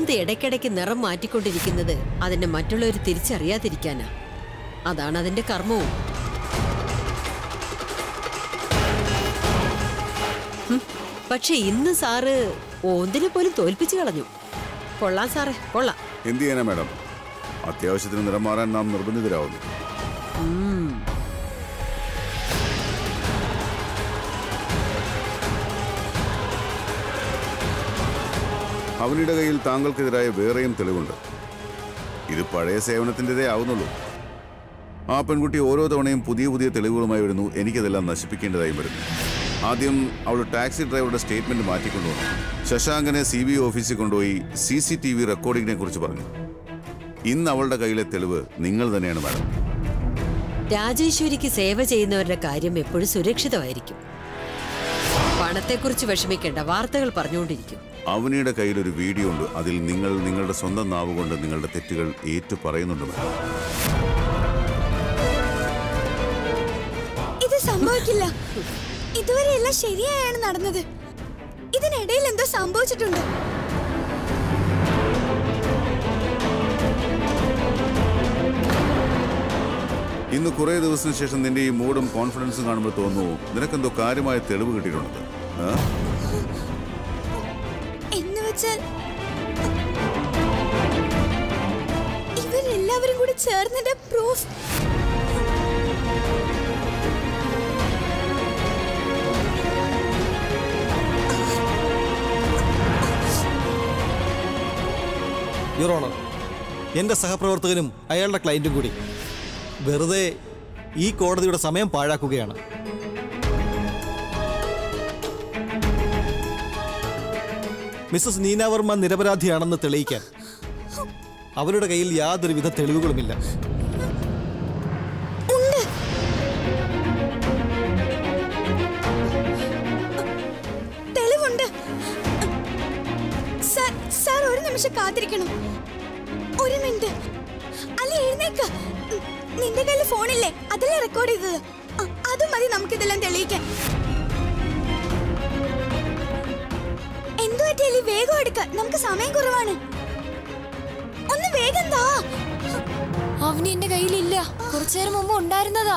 എന്ത് ഇടയ്ക്കിടയ്ക്ക് നിറം മാറ്റിക്കൊണ്ടിരിക്കുന്നത് അതിനെ മറ്റുള്ളവർ തിരിച്ചറിയാതിരിക്കാനാ അതാണ് അതിന്റെ കർമ്മവും ഹും, പക്ഷെ ഇന്ന് സാറ് ഓന്തിനെ പോലും തോൽപ്പിച്ചു കളഞ്ഞു കൊള്ളാം സാറേ കൊള്ളാം എന്ത് ചെയ്യാനാ മാഡം അത്യാവശ്യത്തിന് നിറം മാറാൻ നാം നിർബന്ധിതരാവുന്നു ഉം. അവനിയുടെ കയ്യിൽ താങ്കൾക്കെതിരായ വേറെയും തെളിവുണ്ട് ഇത് പഴയ സേവനത്തിൻ്റെതേ ആവുന്നുള്ളൂ ആ പെൺകുട്ടി ഓരോ തവണയും പുതിയ പുതിയ തെളിവുകളുമായി വരുന്നു എനിക്കതെല്ലാം നശിപ്പിക്കേണ്ടതായി വരുന്നു ആദ്യം അവൾ ടാക്സി ഡ്രൈവറുടെ സ്റ്റേറ്റ്മെന്റ് മാറ്റിക്കൊണ്ടുവന്നു ശശാങ്കനെ സി ബി ഓഫീസിൽ കൊണ്ടുപോയി സി സി ടി വി റെക്കോർഡിങ്ങിനെ കുറിച്ച് പറഞ്ഞു ഇന്ന് അവളുടെ കയ്യിലെ തെളിവ് നിങ്ങൾ തന്നെയാണ് മാഡം രാജേശ്വരിക്ക് സേവ ചെയ്യുന്നവരുടെ കാര്യം എപ്പോഴും സുരക്ഷിതമായിരിക്കും പണത്തെക്കുറിച്ച് വിഷമിക്കേണ്ട വാർത്തകൾ പറഞ്ഞുകൊണ്ടിരിക്കും അവനിയുടെ കയ്യിൽ ഒരു വീഡിയോ ഉണ്ട് അതിൽ നിങ്ങൾ നിങ്ങളുടെ സ്വന്തം നാവ് കൊണ്ട് നിങ്ങളുടെ തെറ്റുകൾ ഏറ്റു പറയുന്നുണ്ട് മാഡം ഇത് സംഭവിക്കില്ല ഇതുവരെ എല്ലാം ശരിയായാണ് നടന്നത് ഇതിനിടയിൽ എന്തോ സംഭവിച്ചിട്ടുണ്ട് ഇന്ന് കുറേ ദിവസത്തിന് ശേഷം നിന്റെ ഈ മൂഡും കോൺഫിഡൻസും കാണുമ്പോൾ തോന്നുന്നു നിനക്കെന്തോ കാര്യമായ തെളിവ് കിട്ടിയിട്ടുണ്ട് ആ? എന്ന് വെച്ചാൽ ഇവരെല്ലാവരും കൂടി ചേർന്നതിന്റെ പ്രൂഫ് യുവർ ഓണർ എൻ്റെ സഹപ്രവർത്തകനും അയാളുടെ ക്ലയൻറ്റും കൂടി വെറുതെ ഈ കോടതിയുടെ സമയം പാഴാക്കുകയാണ് മിസ്സസ് നീനാവർമ്മ നിരപരാധിയാണെന്ന് തെളിയിക്കാൻ അവരുടെ കയ്യിൽ യാതൊരുവിധ തെളിവുകളുമില്ല തെളിവുണ്ട് സാർ സാർ ഒരു നിമിഷം കാത്തിരിക്കണം ഒരു മിനിറ്റ് അല്ല എഴുന്നേക്ക് ഉം, നിന്റെ കയ്യിൽ ഫോണില്ലേ അതല്ലേ റെക്കോർഡ് ചെയ്തത് അ- അത് മതി നമുക്കിതെല്ലാം തെളിയിക്കാൻ എന്തു പറ്റിയാലി വേഗം എടുക്ക നമുക്ക് സമയം കുറവാണ് ഒന്ന് വേഗം താ അവന് എന്റെ കയ്യിലില്ല കുറച്ചു നേരം മുമ്പ് ഉണ്ടായിരുന്നതാ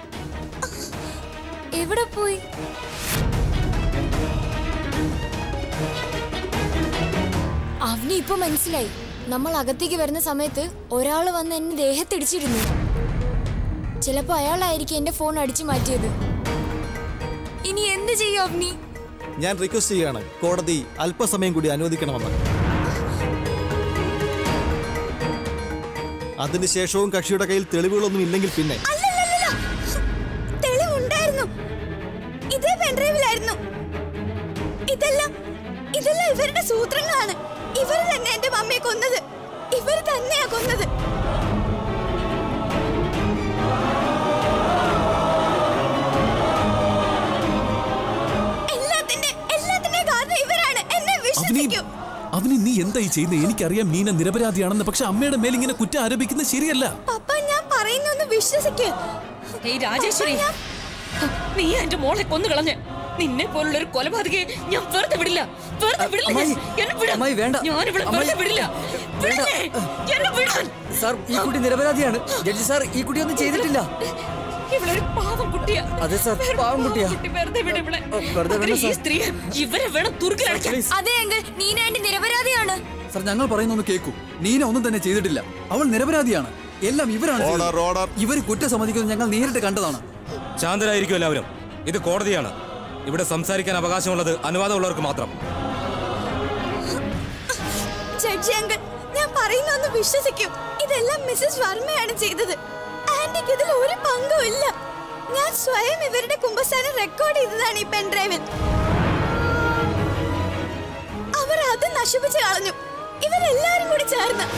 എവിടെ പോയി അവന് ഇപ്പൊ മനസ്സിലായി നമ്മൾ അകത്തേക്ക് വരുന്ന സമയത്ത് ഒരാള് വന്ന് എന്നെ ദേഹത്തിടിച്ചിരുന്നു ചിലപ്പോ അയാളായിരിക്കും എന്റെ ഫോൺ അടിച്ചു മാറ്റിയത് ഇനി എന്ത് ചെയ്യും അവനി ഞാൻ റിക്വസ്റ്റ് ചെയ്യുകയാണ് കോടതി അല്പസമയം കൂടി അനുവദിക്കണമെന്ന് അതിനുശേഷവും കക്ഷിയുടെ കയ്യിൽ തെളിവുകളൊന്നും ഇല്ലെങ്കിൽ പിന്നെ അല്ലല്ലല്ല തെളിവുണ്ടായിരുന്നു ഇതേ പെൻഡ്രൈവിലായിരുന്നു ഇതെല്ലാം ഇതെല്ലാം ഇവരുടെ സൂത്രങ്ങളാണ് ഇവർ തന്നെ എന്റെ മമ്മിയെ കൊന്നത് ഇവർ തന്നെയാ കൊന്നത് എല്ലാത്തിന്റെ എല്ലാത്തിന്റെ കാരണം ഇവരാണ് എന്നെ അവനെ വിശ്വസിക്കൂ അവന് നീ എന്തായി ചെയ്യുന്നത് എനിക്കറിയാം മീന നിരപരാധിയാണെന്ന് പക്ഷെ അമ്മയുടെ മേൽ ഇങ്ങനെ കുറ്റം ആരോപിക്കുന്നത് ശരിയല്ല പപ്പ ഞാൻ പറയുന്നൊന്ന് വിശ്വസിക്കൂ ഏയ് രാജേശ്വരി നീ എന്റെ മോളെ കൊന്നു കളഞ്ഞ് നിന്നെ പോലുള്ള ഒരു കൊലപാതകയെ ഞാൻ വെറുതെ വിടില്ല വെറുതെ വിടില്ല ഞാൻ. അമ്മായി, എന്നെ വിട്. അമ്മായി, വേണ്ട. ഞാൻ ഇവിടെ വെറുതെ അമ്മായി, വിടില്ല വേണ്ട. വിടില്ലേ? എന്നെ വിടാൻ സാർ ഈ കുട്ടി നിരപരാധിയാണ് ജഡ്ജി സാർ ഈ കുട്ടി ഒന്നും ചെയ്തിട്ടില്ല ഇവളൊരു പാവം കുട്ടിയാ അതെ സാർ, വേറെ പാവം കുട്ടിയാ. കുട്ടി വെറുതെ വിട് ഇവളെ. ഓ, വെറുതെ അങ്ങനെ വേണ്ട ഈ സാർ. സ്ത്രീയെ ഇവരെ വേണം തുറുക്കിലടയ്ക്കാൻ അതെ എങ്കിൽ നീന എന്റെ നിരപരാധിയാണ് സാർ ഞങ്ങൾ പറയുന്നൊന്ന് കേൾക്കൂ നീന ഒന്നും തന്നെ ചെയ്തിട്ടില്ല അവൾ നിരപരാധിയാണ് എല്ലാം ഇവരാണ് ഓർഡർ, ചെയ്തത്. ഓർഡർ. ഇവർ കുറ്റം സമ്മതിക്കുന്നത് ഞങ്ങൾ നേരിട്ട് കണ്ടതാണ് ശാന്തരായിരിക്കും എല്ലാവരും ഇത് കോടതിയാണ് ഇവിടെ സംസാരിക്കാൻ അവകാശമുള്ളത് അനുവാദമുള്ളവർക്ക് മാത്രം ജഡ്ജി അങ്കിൾ ഞാൻ പറയുന്നൊന്ന് വിശ്വസിക്കും ഇതെല്ലാം മിസ്സസ് വർമ്മയാണ് ചെയ്തത് ആന്റിക്ക് ഇതിൽ ഒരു പങ്കും ഇല്ല ഞാൻ സ്വയം ഇവരുടെ കുമ്പസാരം റെക്കോർഡ് ചെയ്തതാണ് ഈ പെൻഡ്രൈവിൽ അവർ അത് നശിപ്പിച്ചു കളഞ്ഞു ഇവരെല്ലാരും കൂടി ചേർന്ന്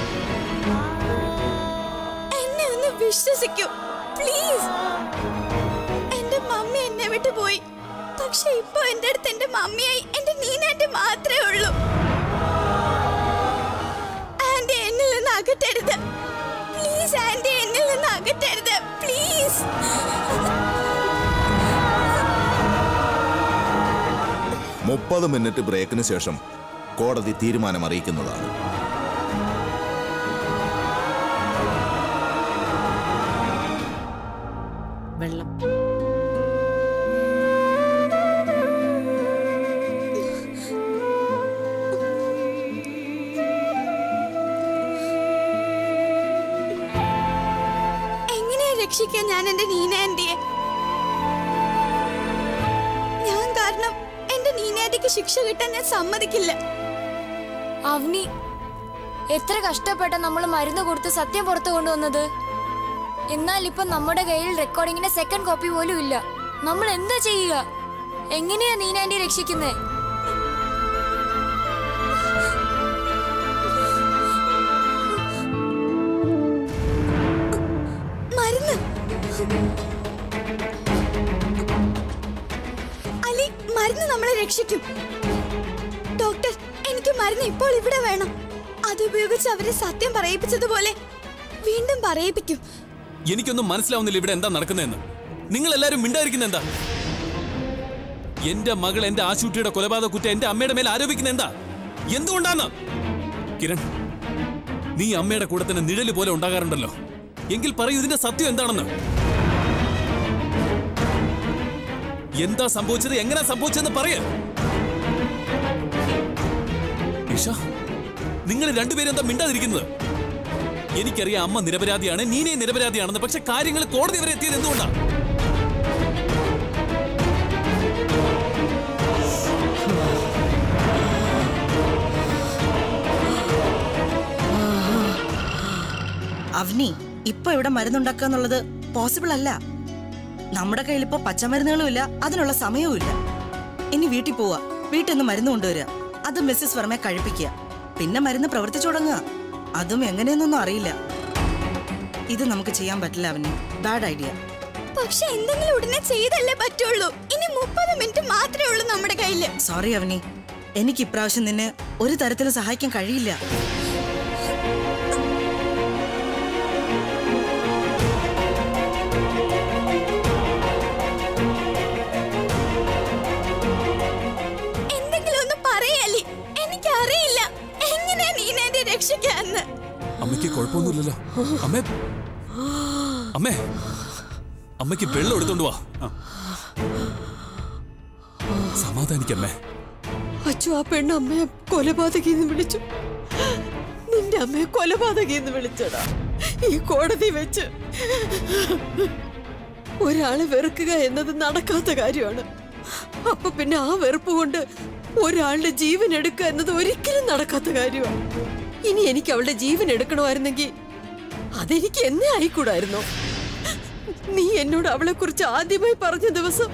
എന്നെ ഒന്ന് വിശ്വസിക്കൂ പ്ലീസ് എന്റെ മമ്മി എന്നെ വിട്ടു പോയി പക്ഷെ ഇപ്പൊ എന്റെ അടുത്ത് എന്റെ മമ്മിയായി എന്റെ നീനായിട്ട് മാത്രമേ ഉള്ളൂ ആന്റി എന്നിൽ നിന്ന് അകറ്റരുത് പ്ലീസ് ആന്റി എന്നിൽ നിന്ന് അകറ്റരുത് പ്ലീസ് മുപ്പത് മിനിറ്റ് ബ്രേക്കിന് ശേഷം കോടതി തീരുമാനം അറിയിക്കുന്നതാണ് വെള്ളം എങ്ങനെയാ രക്ഷിക്കാൻ ഞാൻ എന്റെ നീന ആന്റിയെ ഞാൻ കാരണം എന്റെ നീന ആന്റിക്ക് ശിക്ഷ കിട്ടാൻ ഞാൻ സമ്മതിക്കില്ല അവനി എത്ര കഷ്ടപ്പെട്ട നമ്മൾ മരുന്ന് കൊടുത്ത് സത്യം പുറത്തു കൊണ്ടുവന്നത് എന്നാൽ ഇപ്പൊ നമ്മുടെ കയ്യിൽ റെക്കോർഡിങ്ങിന്റെ സെക്കൻഡ് കോപ്പി പോലും ഇല്ല നമ്മൾ എന്താ ചെയ്യുക എങ്ങനെയാ നീനാൻറ്റി രക്ഷിക്കുന്നേ മരുന്ന് അലി മരുന്ന് നമ്മളെ രക്ഷിക്കും ഡോക്ടർ എനിക്ക് മരുന്ന് ഇപ്പോൾ ഇവിടെ വേണം അതുപയോഗിച്ച് അവരെ സത്യം പറയിപ്പിച്ചതുപോലെ വീണ്ടും പറയിപ്പിക്കും എനിക്കൊന്നും മനസ്സിലാവുന്നില്ല ഇവിടെ എന്താ നടക്കുന്നതെന്ന് നിങ്ങൾ എല്ലാരും മിണ്ടായിരിക്കുന്ന എന്താ എന്റെ മകൾ എന്റെ ആശുട്ടിയുടെ കൊലപാതക കുറ്റം എന്റെ അമ്മയുടെ മേൽ ആരോപിക്കുന്ന എന്താ എന്തുകൊണ്ടാന്ന് കിരൺ നീ അമ്മയുടെ കൂടെ തന്നെ നിഴല് പോലെ ഉണ്ടാകാറുണ്ടല്ലോ എങ്കിൽ പറയൂ ഇതിന്റെ സത്യം എന്താണെന്ന് എന്താ സംഭവിച്ചത് എങ്ങനെ സംഭവിച്ചതെന്ന് പറയ നിഷ നിങ്ങൾ രണ്ടുപേരും എന്താ മിണ്ടാതിരിക്കുന്നത് എനിക്കറിയാം അമ്മ നിരപരാധിയാണ് നീനെ നിരപരാധിയാണെന്ന് പക്ഷെ കാര്യങ്ങൾ കോടതി വരെ എത്തിയത് എന്തുകൊണ്ടാണ് അവനി ഇപ്പൊ ഇവിടെ മരുന്നുണ്ടാക്കുക എന്നുള്ളത് പോസിബിൾ അല്ല നമ്മുടെ കയ്യിൽ ഇപ്പൊ പച്ചമരുന്നുകളും ഇല്ല അതിനുള്ള സമയവും ഇല്ല ഇനി വീട്ടിൽ പോവാ വീട്ടിൽ നിന്ന് മരുന്ന് കൊണ്ടുവരിക അത് മിസ്സസ് വർമ്മയെ കഴിപ്പിക്കുക പിന്നെ മരുന്ന് പ്രവർത്തിച്ചു തുടങ്ങുക അതും എങ്ങനെയെന്നൊന്നും അറിയില്ല ഇത് നമുക്ക് ചെയ്യാൻ പറ്റില്ല അവനി ബാഡ് ഐഡിയ പക്ഷെ എന്തെങ്കിലും ഉടനെ ചെയ്തല്ലേ പറ്റുള്ളൂ ഇനി മുപ്പത് മിനിറ്റ് മാത്രമേ ഉള്ളൂ നമ്മുടെ കയ്യില് സോറി അവനി എനിക്ക് ഇപ്രാവശ്യം നിന്നെ ഒരു തരത്തിലും സഹായിക്കാൻ കഴിയില്ല എന്തെങ്കിലും ഒന്ന് പറയല്ലേ എനിക്കറിയില്ല എങ്ങനെയാ നീനെ രക്ഷിക്കാന്ന് അമ്മയ്ക്ക് കുഴപ്പമൊന്നുമില്ലല്ലോ അമ്മേ അമ്മേ അമ്മയ്ക്ക് വെള്ളം എടുത്തോണ്ട് വാ സമാധാനിക്കമ്മേ അച്ചു ആ പെണ്ണ് അമ്മയെ കൊലപാതകിന്ന് വിളിച്ചു നിന്റെ അമ്മയെ കൊലപാതകിന്ന് വിളിച്ചടാ ഈ കോടതി വെച്ച് ഒരാളെ വെറുക്കുക എന്നത് നടക്കാത്ത കാര്യമാണ് അപ്പൊ പിന്നെ ആ വെറുപ്പ് കൊണ്ട് ഒരാളുടെ ജീവൻ എടുക്കുക എന്നത് ഒരിക്കലും നടക്കാത്ത കാര്യമാണ് ഇനി എനിക്ക് അവളുടെ ജീവൻ എടുക്കണമായിരുന്നെങ്കിൽ അതെനിക്ക് എന്നെ ആയിക്കൂടായിരുന്നോ നീ എന്നോട് അവളെ കുറിച്ച് ആദ്യമായി പറഞ്ഞ ദിവസം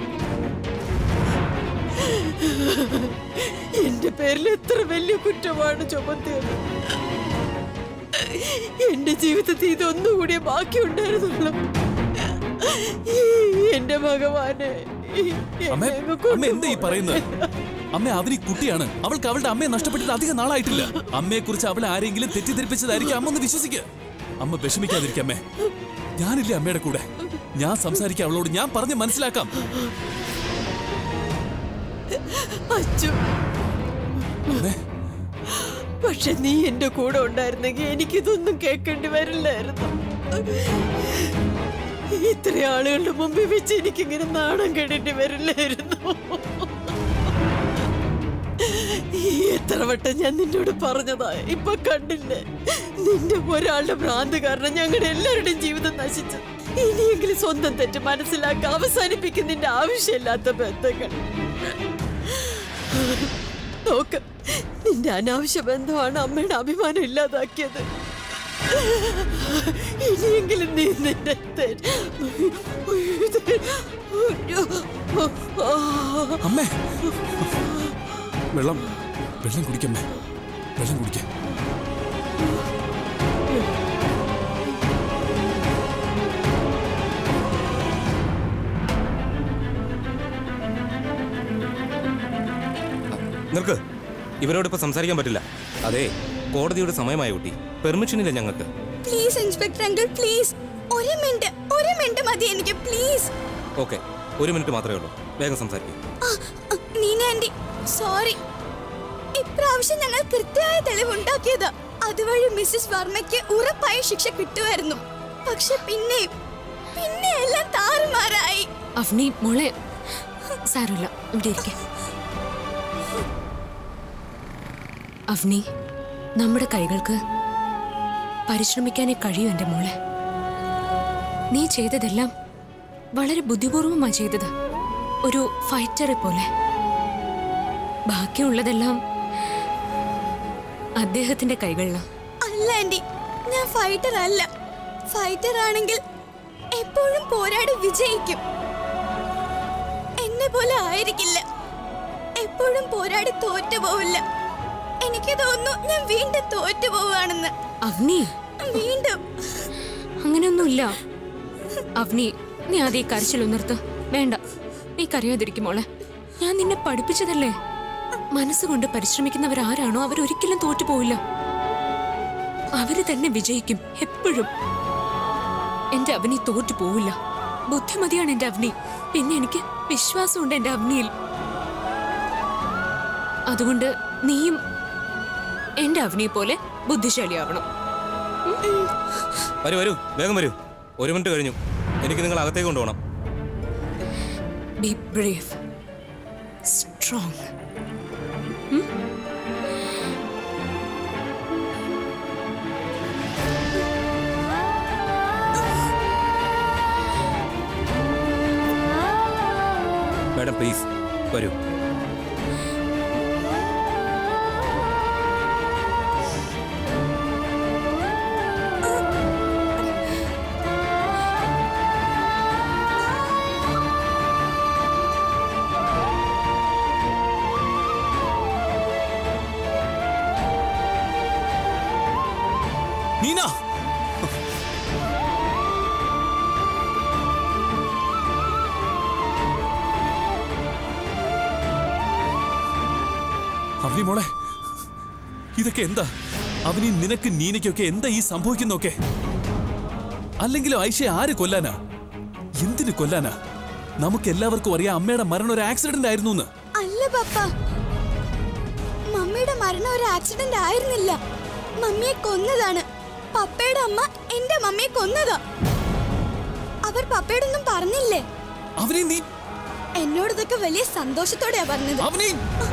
എന്റെ പേരിൽ എത്ര വലിയ കുറ്റമാണ് ചുമത്തിയത് എന്റെ ജീവിതത്തിൽ ഇതൊന്നുകൂടി ബാക്കിയുണ്ടായിരുന്നുള്ളൂ എന്റെ ഭഗവാനെ അമ്മേ അമ്മ എന്താ ഈ പറയുന്നത് അമ്മ അവന് കുട്ടിയാണ് അവൾക്ക് അവളുടെ അമ്മയെ നഷ്ടപ്പെട്ടിട്ട് അധികം നാളായിട്ടില്ല അമ്മയെ കുറിച്ച് അവളെ ആരെങ്കിലും തെറ്റിദ്ധരിപ്പിച്ചതായിരിക്കും അമ്മ ഒന്ന് വിശ്വസിക്കുക അമ്മ വിഷമിക്കാതിരിക്കുക അമ്മേ ഞാനില്ലേ അമ്മയുടെ കൂടെ ഞാൻ സംസാരിക്കാം അവളോട് ഞാൻ പറഞ്ഞ് മനസ്സിലാക്കാം അച്ചു അമ്മേ പക്ഷെ നീ എന്റെ കൂടെ ഉണ്ടായിരുന്നെങ്കിൽ എനിക്കിതൊന്നും കേൾക്കേണ്ടി വരില്ലായിരുന്നു ഇത്ര ആളുകളുടെ മുമ്പിൽ വെച്ച് എനിക്കിങ്ങനെ നാണം കേടേണ്ടി വരില്ലായിരുന്നു ഈ എത്ര വട്ടം ഞാൻ നിന്നോട് പറഞ്ഞതാ ഇപ്പൊ കണ്ടില്ലേ നിന്റെ ഒരാളുടെ ഭ്രാന്ത് കാരണം ഞങ്ങളുടെ എല്ലാവരുടെയും ജീവിതം നശിച്ചു ഇനിയെങ്കിലും സ്വന്തം തെറ്റ് മനസ്സിലാക്കി അവസാനിപ്പിക്കും നിന്റെ ആവശ്യമില്ലാത്ത ബന്ധങ്ങൾ നോക്ക് നിന്റെ അനാവശ്യ ബന്ധമാണ് അമ്മയുടെ അഭിമാനം ഇല്ലാതാക്കിയത് ഇനിയെങ്കിലും നീ നിന്റെ തെ- അമ്മേ വെള്ളം വെള്ളം കുടിക്കമ്മേ വെള്ളം കുടിക്കാം നിൽക്ക് ഇവരോട് ഇപ്പൊ സംസാരിക്കാൻ പറ്റില്ല അതെ കോടതിയുടെ സമയമായ കുട്ടി പെർമിഷൻ ഇല്ല ഞങ്ങൾക്ക് പ്ലീസ് ഇൻസ്പെക്ടർ അങ്കിൾ പ്ലീസ് ഒരു മിനിറ്റ് ഒരു മിനിറ്റ് മതി എനിക്ക് പ്ലീസ് ഓക്കെ ഒരു മിനിറ്റ് മാത്രമേ ഉള്ളൂ വേഗം സംസാരിക്കും നീന ആന്റി സോറി ഇപ്രാവശ്യം ഞങ്ങൾ കൃത്യമായ തെളിവുണ്ടാക്കിയതാ അതുവഴി മിസ്സിസ് വർമ്മയ്ക്ക് ഉറപ്പായ ശിക്ഷ കിട്ടുമായിരുന്നു പക്ഷെ പിന്നെയും പിന്നെ എല്ലാം താറുമാറായി അവനി മോളെ സാരമില്ല ഇവിടെ ഇരിക്കെ അവനി നമ്മുടെ കൈകൾക്ക് പരിശ്രമിക്കാനേ കഴിയൂ എൻ്റെ മോളെ നീ ചെയ്തതെല്ലാം വളരെ ബുദ്ധിപൂർവമാ ചെയ്തത് ഒരു ഫൈറ്ററെ പോലെ ബാക്കിയുള്ളതെല്ലാം അദ്ദേഹത്തിന്റെ കൈകളിലാണ് അല്ല ആന്റി ഞാൻ ഫൈറ്റർ അല്ല ഫൈറ്റർ ആണെങ്കിൽ എപ്പോഴും പോരാടി വിജയിക്കും എന്നെ പോലെ ആയിരിക്കില്ല എപ്പോഴും പോരാടി തോറ്റു പോവില്ല എനിക്ക് തോന്നുന്നു ഞാൻ വീണ്ടും തോറ്റു പോവാണെന്ന് അവനി വീണ്ടും അങ്ങനെയൊന്നുമില്ല അവനി നീ ആദ്യം ഈ കരച്ചിൽ നിർത്ത് വേണ്ട നീ കരയാതിരിക്കും മോളെ ഞാൻ നിന്നെ പഠിപ്പിച്ചതല്ലേ മനസ്സുകൊണ്ട് പരിശ്രമിക്കുന്നവർ ആരാണോ അവരൊരിക്കലും തോറ്റു പോവില്ല അവര് തന്നെ വിജയിക്കും എപ്പോഴും എന്റെ അവനി തോറ്റു പോവില്ല ബുദ്ധിമതിയാണ് എന്റെ അവനി പിന്നെ എനിക്ക് വിശ്വാസമുണ്ട് എന്റെ അവനിയിൽ അതുകൊണ്ട് നീയും എന്റെ അവനിയെ പോലെ ബുദ്ധിശാലിയാവണം വരൂ വരൂ വേഗം വരൂ ഒരു മിനിറ്റ് കഴിഞ്ഞു എനിക്ക് നിങ്ങൾ അകത്തേക്ക് കൊണ്ടുപോകണം be brave strong madam please വരൂ നീന അവനി മോളെ ഇതൊക്കെ എന്താ അവനി നിനക്ക് നീനയ്ക്കൊക്കെ എന്താ ഈ സംഭവിക്കുന്നൊക്കെ അല്ലെങ്കിലും ഐഷ ആര് കൊല്ലാനാ എന്തിന് കൊല്ലാനാ നമുക്ക് എല്ലാവർക്കും അറിയാം അമ്മയുടെ മരണം ഒരു ആക്സിഡന്റ് ആയിരുന്നു എന്ന് അല്ല പപ്പ മമ്മിയുടെ മരണം ഒരു ആക്സിഡന്റ് ആയിരുന്നില്ല മമ്മിയെ കൊന്നതാണ് പപ്പയുടെ അമ്മ എന്റെ മമ്മിയെ കൊന്നതാ അവർ പപ്പയോടൊന്നും പറഞ്ഞില്ലേ അവനെ നീ എന്നോട് ഇതൊക്കെ വലിയ സന്തോഷത്തോടെയാ പറഞ്ഞത് അവനെ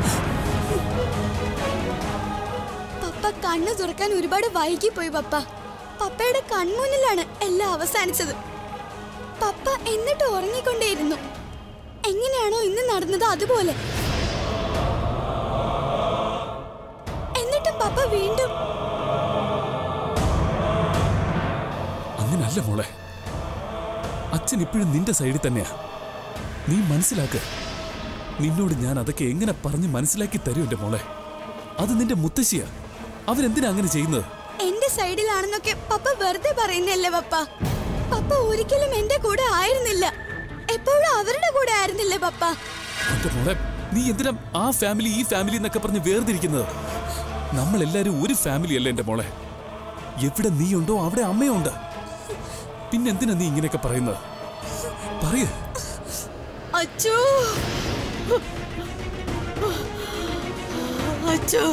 പപ്പ കണ്ണു തുറക്കാൻ ഒരുപാട് വൈകി പോയി പപ്പ പപ്പയുടെ കൺമുന്നിലാണ് എല്ലാം അവസാനിച്ചത് പപ്പ എന്നിട്ട് ഉറങ്ങിക്കൊണ്ടേയിരുന്നു എങ്ങനെയാണോ ഇന്ന് നടന്നത് അതുപോലെ എന്നിട്ടും പപ്പ വീണ്ടും അങ്ങനല്ല മോളെ അച്ഛൻ ഇപ്പോഴും നിന്റെ സൈഡിൽ തന്നെയാ നീ മനസ്സിലാക്ക് നിന്നോട് ഞാൻ അതൊക്കെ എങ്ങനെ പറഞ്ഞ് മനസ്സിലാക്കി തരും എന്റെ മോളെ അത് നിന്റെ മുത്തശ്ശിയാ അവരെന്തിനാ അങ്ങനെ ചെയ്യുന്നത് എന്റെ സൈഡിലാണെന്നൊക്കെ പപ്പ വെറുതെ പറയുന്നല്ലേ പപ്പ പപ്പ ഒരിക്കലും എന്റെ കൂടെ ആയിരുന്നില്ല എപ്പോഴും അവരുടെ കൂടെ ആയിരുന്നില്ലേ പപ്പ എന്റെ മോളെ നീ എന്തിനാ ആ ഫാമിലി ഈ ഫാമിലി എന്നൊക്കെ പറഞ്ഞ് വേർതിരിക്കുന്നത് നമ്മൾ എല്ലാരും ഒരു ഫാമിലി അല്ലേ എന്റെ മോളെ എവിടെ നീയുണ്ടോ അവിടെ അമ്മയുണ്ട് പിന്നെന്തിനാ നീ ഇങ്ങനെയൊക്കെ പറയുന്നത് പറയേ അച്ചോ അച്ചോ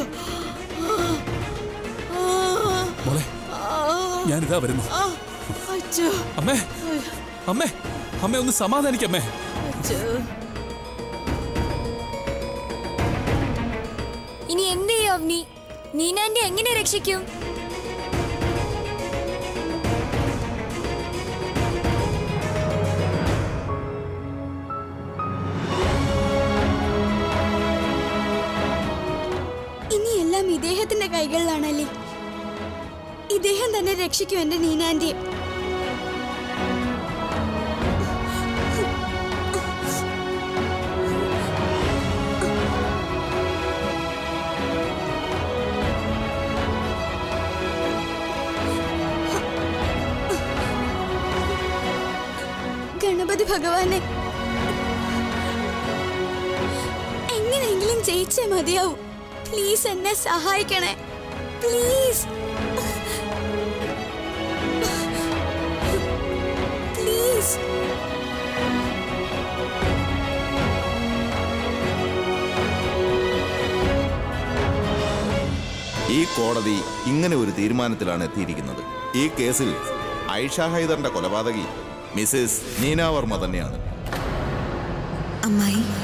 മോളെ ഞാനിതാ വരുന്നു അച്ചോ അമ്മേ അമ്മേ അമ്മേ ഒന്ന് സമാധാനിക്കമ്മേ അച്ചോ ഇനി എന്ത് ചെയ്യും അവനി നീനാന്റെ എങ്ങനെ രക്ഷിക്കും ഇനി എല്ലാം ഇദ്ദേഹത്തിന്റെ കൈകളിലാണല്ലേ ഇദ്ദേഹം തന്നെ രക്ഷിക്കും എന്റെ നീനാന്റിയെ ഗണപതി ഭഗവാനെ എങ്ങനെയെങ്കിലും ജയിച്ചേ മതിയാവൂ പ്ലീസ് എന്നെ സഹായിക്കണേ പ്ലീസ് പ്ലീസ് കോടതി ഇങ്ങനെ ഒരു തീരുമാനത്തിലാണ് എത്തിയിരിക്കുന്നത് ഈ കേസിൽ ഐഷ ഹൈദറിന്റെ കൊലപാതകി മിസ്സിസ് നീന വർമ്മ തന്നെയാണ് അമ്മായി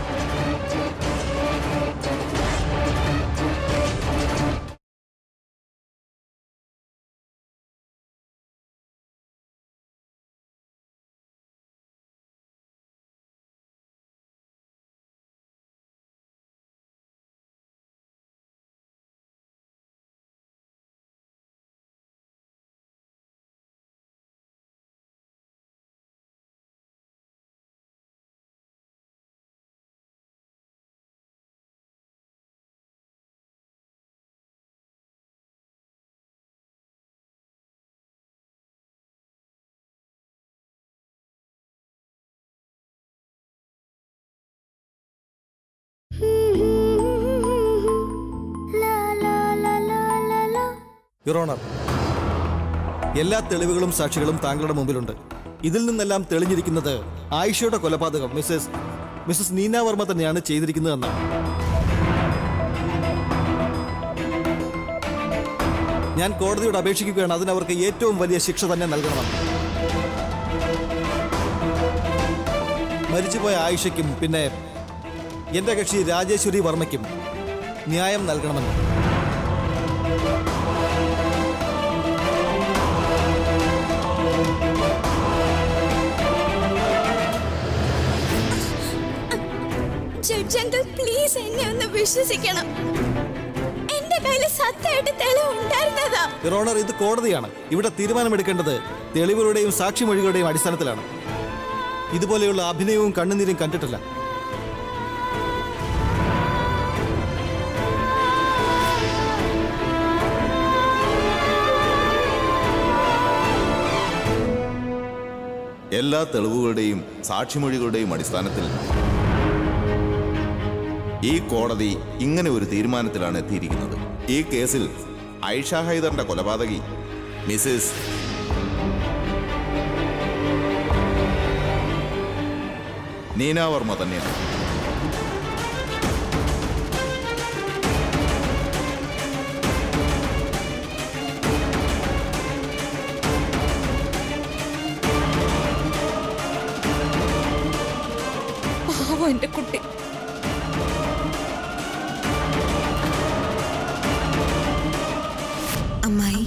യുറോണർ എല്ലാ തെളിവുകളും സാക്ഷികളും താങ്കളുടെ മുമ്പിലുണ്ട് ഇതിൽ നിന്നെല്ലാം തെളിഞ്ഞിരിക്കുന്നത് ആയിഷയുടെ കൊലപാതകം മിസ്സസ് മിസ്സസ് നീന വർമ്മ തന്നെയാണ് ചെയ്തിരിക്കുന്നതെന്നാണ് ഞാൻ കോടതിയോട് അപേക്ഷിക്കുകയാണ് അതിനവർക്ക് ഏറ്റവും വലിയ ശിക്ഷ തന്നെ നൽകണമെന്ന് മരിച്ചുപോയ ആയിഷയ്ക്കും പിന്നെ എന്റെ കക്ഷി രാജേശ്വരി വർമ്മയ്ക്കും ന്യായം നൽകണമെന്ന് ജഡ്ജ് അങ്കിൾ പ്ലീസ് എന്നെ ഒന്ന് വിശ്വസിക്കണം എന്റെ കയ്യിൽ സത്യമായിട്ട് തെളിവ് ഉണ്ടായിരുന്നതാ യുറോണർ ഇത് കോടതിയാണ് ഇവിടെ തീരുമാനമെടുക്കേണ്ടത് തെളിവുകളുടെയും സാക്ഷിമൊഴികളുടെയും അടിസ്ഥാനത്തിലാണ് ഇതുപോലെയുള്ള അഭിനയവും കണ്ണുനീരും കണ്ടിട്ടില്ല എല്ലാ തെളിവുകളുടെയും സാക്ഷിമൊഴികളുടെയും അടിസ്ഥാനത്തിൽ ഈ കോടതി ഇങ്ങനെ ഒരു തീരുമാനത്തിലാണ് എത്തിയിരിക്കുന്നത് ഈ കേസിൽ ഐഷ ഹൈദറിന്റെ കൊലപാതകി മിസ്സിസ് നീന വർമ്മ തന്നെയാണ് പാവം എന്റെ കുട്ടി അമ്മായി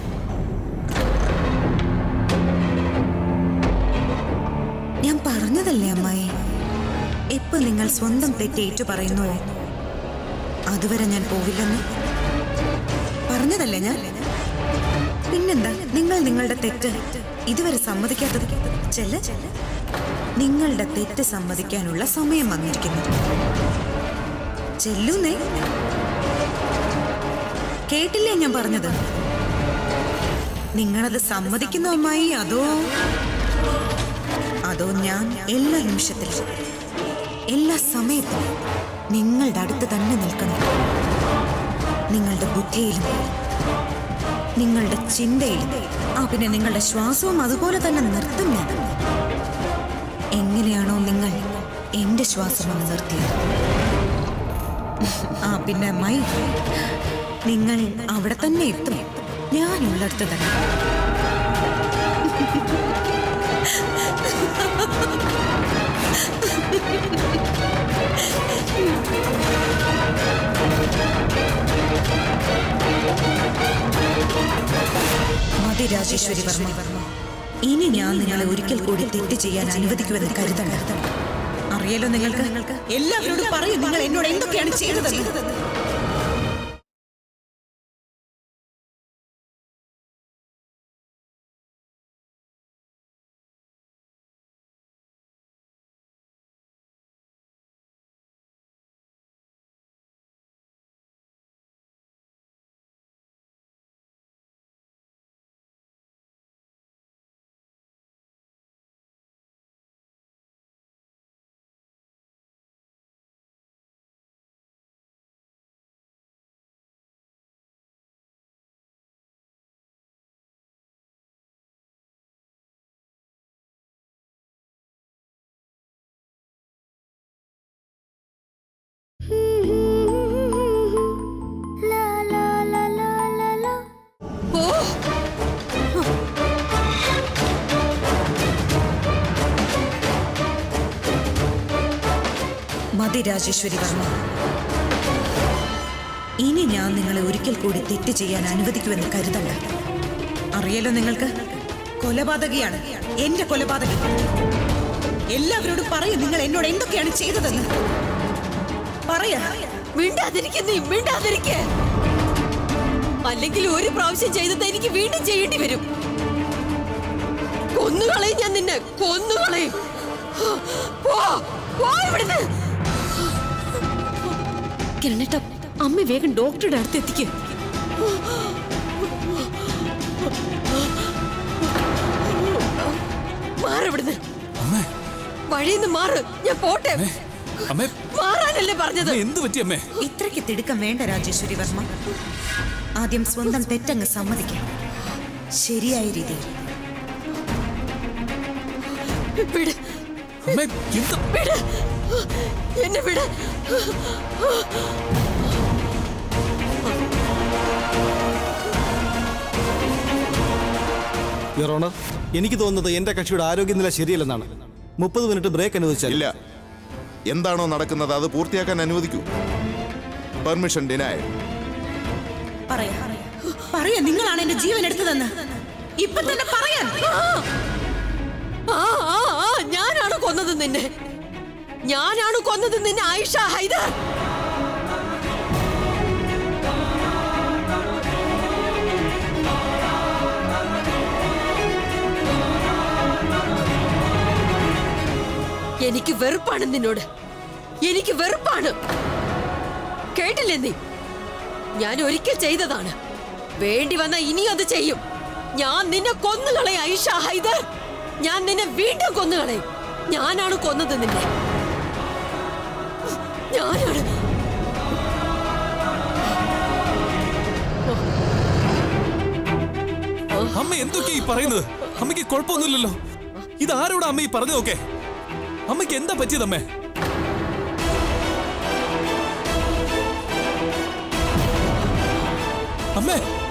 ഞാൻ പറഞ്ഞതല്ലേ അമ്മായി എപ്പോ നിങ്ങൾ സ്വന്തം തെറ്റ് ഏറ്റു പറയുന്നുവോ അതുവരെ ഞാൻ പോവില്ലെന്ന് പറഞ്ഞതല്ലേ ഞാൻ പിന്നെന്താ നിങ്ങൾ നിങ്ങളുടെ തെറ്റ് ഇതുവരെ സമ്മതിക്കാത്തത് ചെല്ല നിങ്ങളുടെ തെറ്റ് സമ്മതിക്കാനുള്ള സമയം വന്നിരിക്കുന്നു ചെല്ലുന്നേ കേട്ടില്ലേ ഞാൻ പറഞ്ഞത് നിങ്ങളത് സമ്മതിക്കുന്നു അമ്മായി അതോ അതോ ഞാൻ എല്ലാ നിമിഷത്തിലും എല്ലാ സമയത്തും നിങ്ങളുടെ അടുത്ത് തന്നെ നിൽക്കണം നിങ്ങളുടെ ബുദ്ധിയിലും നിങ്ങളുടെ ചിന്തയിലും ആ പിന്നെ നിങ്ങളുടെ ശ്വാസവും അതുപോലെ തന്നെ നിർത്തും ഞാൻ എങ്ങനെയാണോ നിങ്ങൾ എന്റെ ശ്വാസം ഒന്ന് നിർത്തിയത് ആ പിന്നെ അമ്മായി നിങ്ങൾ അവിടെ തന്നെ എത്തും ഞാനുള്ളിടത്ത് തന്നെ മതി രാജേശ്വരി വർമ്മ ഇനി ഞാൻ നിങ്ങളെ ഒരിക്കൽ കൂടി തെറ്റ് ചെയ്യാൻ അനുവദിക്കുമെന്ന് കരുതണം അറിയാലോ നിങ്ങൾക്ക് എല്ലാവരോടും പറയും നിങ്ങൾ എന്നോട് എന്തൊക്കെയാണ് ചെയ്തത് മതി രാജേശ്വരി വർമ്മ ഇനി ഞാൻ നിങ്ങളെ ഒരിക്കൽ കൂടി തെറ്റ് ചെയ്യാൻ അനുവദിക്കുമെന്ന് കരുതണ്ട അറിയാലോ നിങ്ങൾക്ക് കൊലപാതകിയാണ് എന്റെ കൊലപാതകി എല്ലാവരോടും പറയൂ നിങ്ങൾ എന്നോട് എന്തൊക്കെയാണ് ചെയ്തതെന്ന് പറയാ മിണ്ടാതിരിക്ക നീ മിണ്ടാതിരിക്ക അല്ലെങ്കിൽ ഒരു പ്രാവശ്യം ചെയ്തത് എനിക്ക് വീണ്ടും ചെയ്യേണ്ടി വരും കൊന്നുകളയും ഞാൻ നിന്നെ കൊന്നുകളയും പോ പോ ഇവിടുന്ന് കിരണേട്ട അമ്മ വേഗം ഡോക്ടറുടെ അടുത്ത് എത്തിക്ക് മാറിവിടുന്ന് അമ്മേ വഴിന്ന് മാറ് ഞാൻ പോട്ടെ അമ്മേ മാറാനല്ലേ പറഞ്ഞത് അമ്മേ, എന്ത് പറ്റി അമ്മേ ഇത്രയ്ക്ക് തിടുക്കം വേണ്ട രാജേശ്വരി വർമ്മ ആദ്യം സ്വന്തം തെറ്റങ്ങ് സമ്മതിക്കാം ശരിയായ രീതിയിൽ വിട് അമ്മേ എന്ത് വിട് എന്നെ വിട് യുവർ ഓണർ എനിക്ക് തോന്നുന്നത് എന്റെ കക്ഷിയുടെ ആരോഗ്യനില ശരിയല്ലെന്നാണ് മുപ്പത് മിനിറ്റ് ബ്രേക്ക് അനുവദിച്ചാൽ ഇല്ല എന്താണോ നടക്കുന്നത് അത് പൂർത്തിയാക്കാൻ അനുവദിക്കൂ പെർമിഷൻ ഡിനായ് പറയാ പറയാ നിങ്ങളാണ് എന്റെ ജീവൻ എടുത്തതെന്ന് ഇപ്പൊ തന്നെ പറയാൻ ആ ആ ആ ഞാനാണ് കൊന്നത് നിന്നെ ഞാനാണ് കൊന്നത് നിന്നെ ആയിഷ ഹൈദർ എനിക്ക് വെറുപ്പാണ് നിന്നോട് എനിക്ക് വെറുപ്പാണ് കേട്ടില്ലേ നീ ഞാൻ ഒരിക്കൽ ചെയ്തതാണ് വേണ്ടി വന്ന ഇനിയും അത് ചെയ്യും ഞാൻ നിന്നെ കൊന്നുകളെ ഐഷ ഹൈദർ ഞാൻ നിന്നെ വീണ്ടും കൊന്നുകളയും ഞാനാണ് കൊന്നത് നിന്നെ ഞാനാണ് അമ്മ എന്തൊക്കെയാ ഈ പറയുന്നത് അമ്മയ്ക്ക് കുഴപ്പമൊന്നുമില്ലല്ലോ ഇത് ആരോടാ അമ്മ ഈ പറഞ്ഞു നോക്കേ അമ്മയ്ക്ക് എന്താ പറ്റിയത് അമ്മേ അമ്മേ